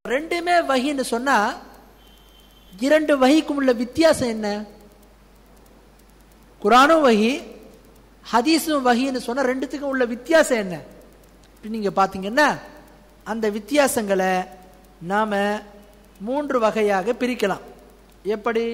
ரெண்டுமே வகின்னு சொன்னா இரண்டு வகிக்கும் உள்ள வித்தியாசம் என்ன குரானும் வகி ஹதீஸும் வகின்னு சொன்னா ரெண்டுத்துக்கும் உள்ள வித்தியாசம் என்ன இப்படி நீங்க பாத்தீங்கன்னா அந்த வித்தியாசங்களை நாம மூன்று வகையாக பிரிக்கலாம் எப்படி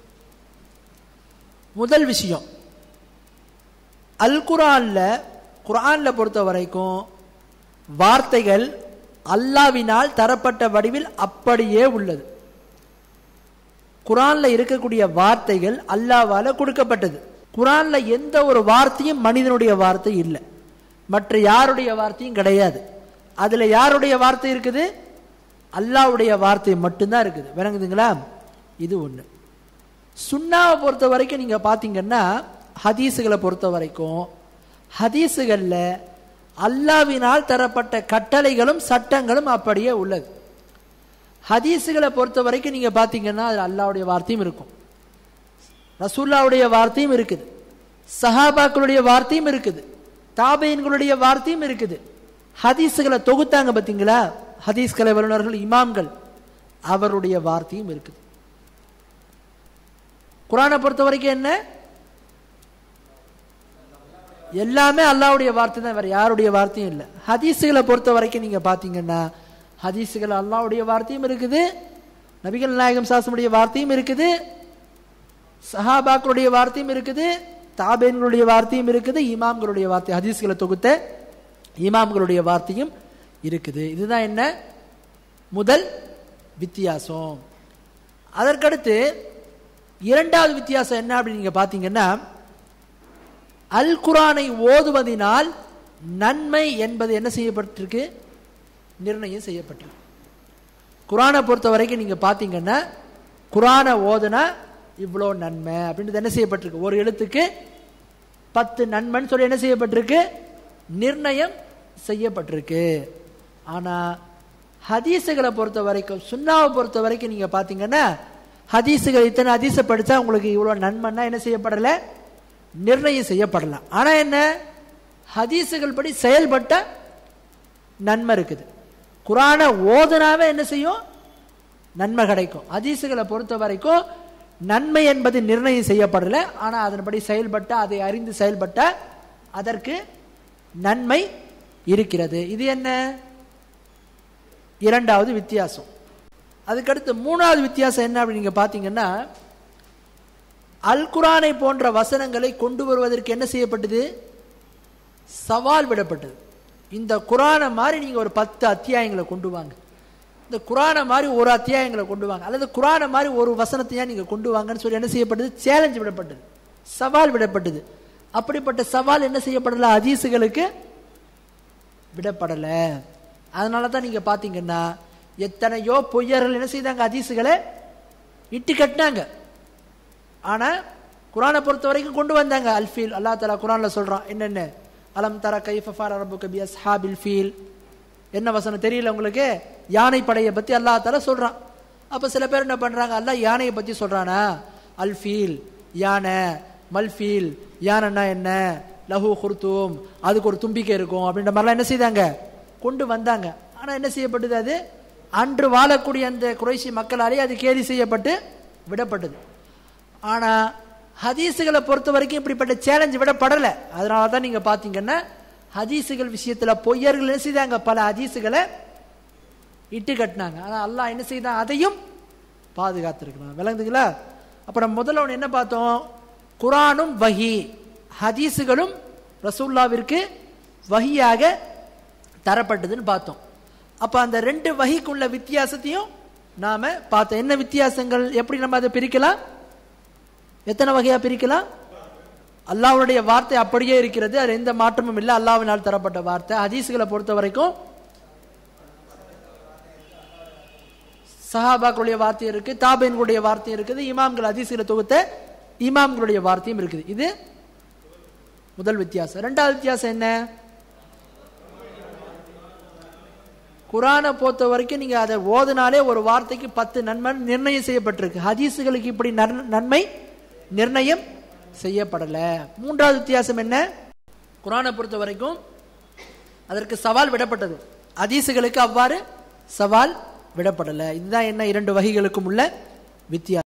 முதல் விஷயம் அல் குரான்ல குரான்ல பொறுத்த வரைக்கும் வார்த்தைகள் அல்லாவினால் தரப்பட்ட வடிவில் அப்படியே உள்ளது குரான்ல இருக்கக்கூடிய வார்த்தைகள் அல்லாவால கொடுக்கப்பட்டது குரான்ல எந்த ஒரு வார்த்தையும் மனிதனுடைய வார்த்தை இல்லை மற்ற யாருடைய வார்த்தையும் கிடையாது அதுல யாருடைய வார்த்தை இருக்குது அல்லாவுடைய வார்த்தை மட்டும்தான் இருக்குது விளங்குதுங்களா இது ஒண்ணு சுண்ணாவை பொறுத்த வரைக்கும் நீங்க பாத்தீங்கன்னா ஹதீஸுகளை பொறுத்த வரைக்கும் ஹதீஸுகள்ல அல்லாவினால் தரப்பட்ட கட்டளைகளும் சட்டங்களும் அப்படியே உள்ளது ஹதீஸுகளை பொறுத்த வரைக்கும் நீங்க பாத்தீங்கன்னா அது அல்லாவுடைய வார்த்தையும் இருக்கும் ரசூல்லாவுடைய வார்த்தையும் இருக்குது சஹாபாக்களுடைய வார்த்தையும் இருக்குது தாபையன்களுடைய வார்த்தையும் இருக்குது ஹதீஸுகளை தொகுத்தாங்க பார்த்தீங்களா ஹதீஸ் கலை வல்லுநர்கள் இமாம்கள் அவருடைய வார்த்தையும் இருக்குது குரானை பொறுத்த வரைக்கும் என்ன எல்லாமே அல்லாவுடைய வார்த்தை தான் வேற யாருடைய வார்த்தையும் இல்லை ஹதீஸுகளை பொறுத்த வரைக்கும் நீங்க பாத்தீங்கன்னா ஹதீஸுகள் அல்லாவுடைய வார்த்தையும் இருக்குது நபிகள் நாயகம் சாசனுடைய வார்த்தையும் இருக்குது சஹாபாக்களுடைய வார்த்தையும் இருக்குது தாபேன்களுடைய வார்த்தையும் இருக்குது இமாம்களுடைய வார்த்தை ஹதீஸ்களை தொகுத்த இமாம்களுடைய வார்த்தையும் இருக்குது இதுதான் என்ன முதல் வித்தியாசம் அதற்கடுத்து இரண்டாவது வித்தியாசம் என்ன அப்படின்னு நீங்க பாத்தீங்கன்னா அல் குரானை ஓதுவதினால் நன்மை என்பது என்ன செய்யப்பட்டிருக்கு நிர்ணயம் செய்யப்பட்டிருக்கு குரானை பொறுத்த வரைக்கும் நீங்க பாத்தீங்கன்னா குரானை ஓதுனா இவ்வளோ நன்மை அப்படின்றது என்ன செய்யப்பட்டிருக்கு ஒரு எழுத்துக்கு பத்து நன்மைன்னு சொல்லி என்ன செய்யப்பட்டிருக்கு நிர்ணயம் செய்யப்பட்டிருக்கு ஆனா ஹதீஸுகளை பொறுத்த வரைக்கும் சுண்ணாவை பொறுத்த வரைக்கும் நீங்க பாத்தீங்கன்னா ஹதீஸுகள் இத்தனை ஹதீஸை படிச்சா உங்களுக்கு இவ்வளவு நன்மைன்னா என்ன செய்யப்படல நிர்ணயம் செய்யப்படலாம் ஆனா என்ன ஹதீஸுகள் படி செயல்பட்ட நன்மை இருக்குது குரானை ஓதுனாவே என்ன செய்யும் நன்மை கிடைக்கும் ஹதீஸுகளை பொறுத்த வரைக்கும் நன்மை என்பது நிர்ணயம் செய்யப்படல ஆனா அதன்படி செயல்பட்ட அதை அறிந்து செயல்பட்ட அதற்கு நன்மை இருக்கிறது இது என்ன இரண்டாவது வித்தியாசம் அதுக்கடுத்து மூணாவது வித்தியாசம் என்ன அப்படின்னு நீங்க பாத்தீங்கன்னா அல் குரானை போன்ற வசனங்களை கொண்டு வருவதற்கு என்ன செய்யப்பட்டது சவால் விடப்பட்டது இந்த குரானை மாதிரி நீங்க ஒரு பத்து அத்தியாயங்களை கொண்டு வாங்க இந்த குரானை மாதிரி ஒரு அத்தியாயங்களை கொண்டு வாங்க அல்லது குரானை மாதிரி ஒரு வசனத்தையா நீங்க கொண்டு வாங்கன்னு சொல்லி என்ன செய்யப்பட்டது சேலஞ்ச் விடப்பட்டது சவால் விடப்பட்டது அப்படிப்பட்ட சவால் என்ன செய்யப்படல அதீசுகளுக்கு விடப்படல அதனால தான் நீங்க பாத்தீங்கன்னா எத்தனையோ பொய்யர்கள் என்ன செய்தாங்க அதீசுகளை இட்டு கட்டினாங்க ஆனா குரானை பொறுத்த வரைக்கும் கொண்டு வந்தாங்க அல்ஃபீல் அல்லா தலா குரான்ல சொல்றான் என்னென்ன அலம் தர கைஃபார் அரபு கபி அஸ்ஹாபில் ஃபீல் என்ன வசனம் தெரியல உங்களுக்கு யானை படையை பத்தி அல்லா தலா சொல்றான் அப்ப சில பேர் என்ன பண்றாங்க அல்லா யானையை பத்தி சொல்றானா அல்ஃபீல் யானை மல்ஃபீல் யானைன்னா என்ன லஹு குர்தூம் அதுக்கு ஒரு தும்பிக்கை இருக்கும் அப்படின்ற மாதிரிலாம் என்ன செய்தாங்க கொண்டு வந்தாங்க ஆனா என்ன செய்யப்பட்டது அது அன்று வாழக்கூடிய அந்த குறைசி மக்களாலே அது கேலி செய்யப்பட்டு விடப்பட்டது ஆனா ஹதீஸுகளை பொறுத்த வரைக்கும் இப்படிப்பட்ட சேலஞ்சு விடப்படல அதனால தான் நீங்க பாத்தீங்கன்னா ஹதீஸுகள் விஷயத்துல பொய்யர்கள் என்ன செய்தாங்க பல ஹதீஸுகளை இட்டு கட்டினாங்க ஆனா அல்லாஹ் என்ன செய்தான் அதையும் பாதுகாத்திருக்கிறான் விளங்குதுங்களா அப்புறம் முதல்ல ஒன்று என்ன பார்த்தோம் குரானும் வஹி ஹதீஸுகளும் ரசூல்லாவிற்கு வஹியாக தரப்பட்டதுன்னு பார்த்தோம் அப்ப அந்த ரெண்டு வகைக்குள்ள வித்தியாசத்தையும் நாம பார்த்தோம் என்ன வித்தியாசங்கள் எப்படி நம்ம அதை பிரிக்கலாம் எத்தனை வகையா பிரிக்கலாம் அல்லாவுடைய வார்த்தை அப்படியே இருக்கிறது அது எந்த மாற்றமும் இல்லை அல்லாவினால் தரப்பட்ட வார்த்தை ஹதீஸ்களை பொறுத்த வரைக்கும் சஹாபாக்களுடைய வார்த்தை இருக்கு தாபேன்களுடைய வார்த்தையும் இருக்குது இமாம்கள் ஹதீஸ்களை தொகுத்த இமாம்களுடைய வார்த்தையும் இருக்குது இது முதல் வித்தியாசம் ரெண்டாவது வித்தியாசம் என்ன குரானை பொறுத்த வரைக்கும் நீங்க அதை ஓதுனாலே ஒரு வார்த்தைக்கு பத்து நன்மை நிர்ணயம் செய்யப்பட்டிருக்கு ஹதீஸுகளுக்கு இப்படி நன்மை நிர்ணயம் செய்யப்படல மூன்றாவது வித்தியாசம் என்ன குரானை பொறுத்த வரைக்கும் அதற்கு சவால் விடப்பட்டது ஹதீஸுகளுக்கு அவ்வாறு சவால் விடப்படலை இதுதான் என்ன இரண்டு வகைகளுக்கும் உள்ள வித்தியாசம்